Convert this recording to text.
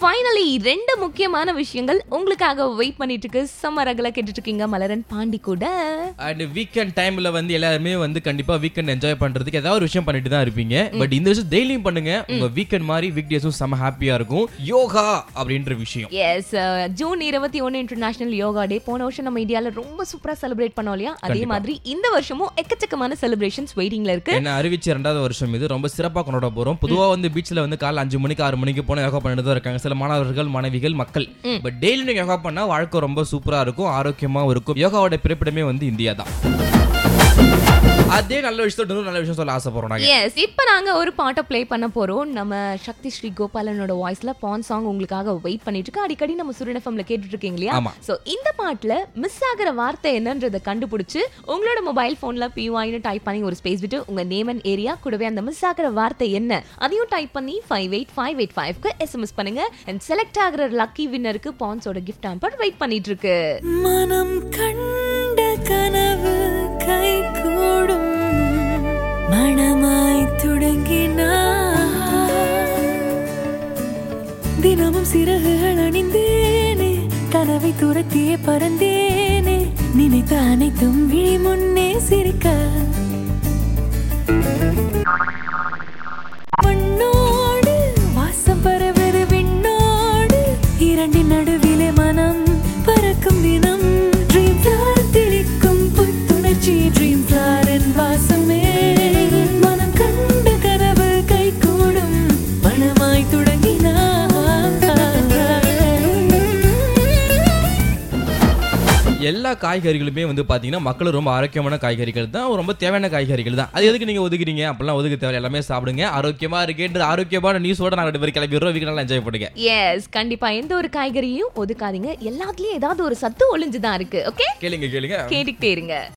Finally ரெண்டு முக்கியமான விஷயங்கள் உங்களுக்காக வெயிட் பண்ணிட்டு இருக்கு சம்மர் அகல கேட்டுட்டு இருக்கீங்க மலரன் பாண்டி கூட அண்ட் வீக்கெண்ட் டைம்ல வந்து எல்லாருமே வந்து கண்டிப்பா வீக்கெண்ட் என்ஜாய் பண்றதுக்கு ஏதாவது ஒரு விஷயம் பண்ணிட்டு தான் இருப்பீங்க பட் இந்த விஷயம் டெய்லியும் பண்ணுங்க உங்க வீக்கெண்ட் மாதிரி வீக் டேஸும் செம ஹாப்பியா இருக்கும் யோகா அப்படின்ற விஷயம் எஸ் ஜூன் இருபத்தி ஒன்னு இன்டர்நேஷனல் யோகா டே போன வருஷம் நம்ம இந்தியால ரொம்ப சூப்பரா செலிப்ரேட் பண்ணோம் இல்லையா அதே கண்டிப்பா. மாதிரி இந்த வருஷமும் எக்கச்சக்கமான செலிப்ரேஷன்ஸ் வெயிட்டிங்ல இருக்கு என்ன அறிவிச்ச ரெண்டாவது வருஷம் இது ரொம்ப சிறப்பா கொண்டாட போறோம் பொதுவா வந்து பீச்ல வந்து காலைல அஞ்சு மணிக்கு ஆறு மணிக்கு போன யோகா பண்ணிட்டு தான் இருக்காங்க சில மாணவர்கள் மாணவிகள் மக்கள் பட் டெய்லி நீங்க யோகா பண்ணா வாழ்க்கை ரொம்ப சூப்பரா இருக்கும் ஆரோக்கியமாவும் இருக்கும் யோகாவோட பிறப்பிடமே வந்து இந்தியா தான் அதே நல்ல விஷயத்தோட இன்னொரு நல்ல விஷயம் சொல்ல ஆசைப்படுறோம் நாங்க எஸ் இப்போ நாங்க ஒரு பாட்டை ப்ளே பண்ண போறோம் நம்ம சக்தி ஸ்ரீ கோபாலனோட வாய்ஸ்ல பான் சாங் உங்களுக்காக வெயிட் பண்ணிட்டு இருக்கு அடிக்கடி நம்ம சுரன் எஃப்எம்ல கேட்டுட்டு இருக்கீங்க இல்லையா ஆமா. சோ இந்த பாட்டுல மிஸ் ஆகுற வார்த்தை என்னன்றதை கண்டுபிடிச்சு உங்களோட மொபைல் போன்ல பிவாய்னு டைப் பண்ணி ஒரு ஸ்பேஸ் விட்டு உங்க நேம் அண்ட் ஏரியா கூடவே அந்த மிஸ் ஆகுற வார்த்தை என்ன அதையும் டைப் பண்ணி ஃபைவ் எயிட் ஃபைவ் எயிட் ஃபைவ்க்கு எஸ்எம்எஸ் பண்ணுங்க அண்ட் செலக்ட் ஆகுற லக்கி வின்னருக்கு பான்ஸோட கிஃப்ட் ஆம்பர் வெயிட் பண்ணிட்டு இருக்கு மனம் கண்ட கனவு கைகூடும் மனமாய் தொடங்கினார் தினமும் சிறகுகள் அணிந்தேனே கனவை துரத்தியே பறந்தேனே நினைத்த அனைத்தும் விழி முன்னே சிரிக்க மண்ணோடு வாசம் பரவது விண்ணோடு இரண்டின் நடுவிலே மனம் பறக்கும் தினம் ட்ரீம் ஃபிளார் திளிக்கும் புத்துணர்ச்சி ட்ரீம் ஃபிளாரின் வாசமே மனம் கண்ட கனவு கைகூடும் மனமாய் தொடங்கினார் எல்லா காய்கறிகளுமே வந்து பாத்தீங்கன்னா மக்களும் ரொம்ப ஆரோக்கியமான காய்கறிகள் தான் ரொம்ப தேவையான காய்கறிகள் தான் அது எதுக்கு நீங்க ஒதுக்குறீங்க அப்பெல்லாம் ஒதுக்க தேவை எல்லாமே சாப்பிடுங்க ஆரோக்கியமா இருக்கேன்ற ஆரோக்கியமான நியூஸோட நாங்க ரெண்டு பேரும் கிளம்பிடுறோம் வீக்கு நல்லா என்ஜாய் பண்ணுங்க எஸ் கண்டிப்பா எந்த ஒரு காய்கறியும் ஒதுக்காதீங்க எல்லாத்துலயும் ஏதாவது ஒரு சத்து ஒளிஞ்சுதான் இருக்கு ஓகே கேளுங்க கேளுங்க கேட்டுக்கிட்டே இருங்க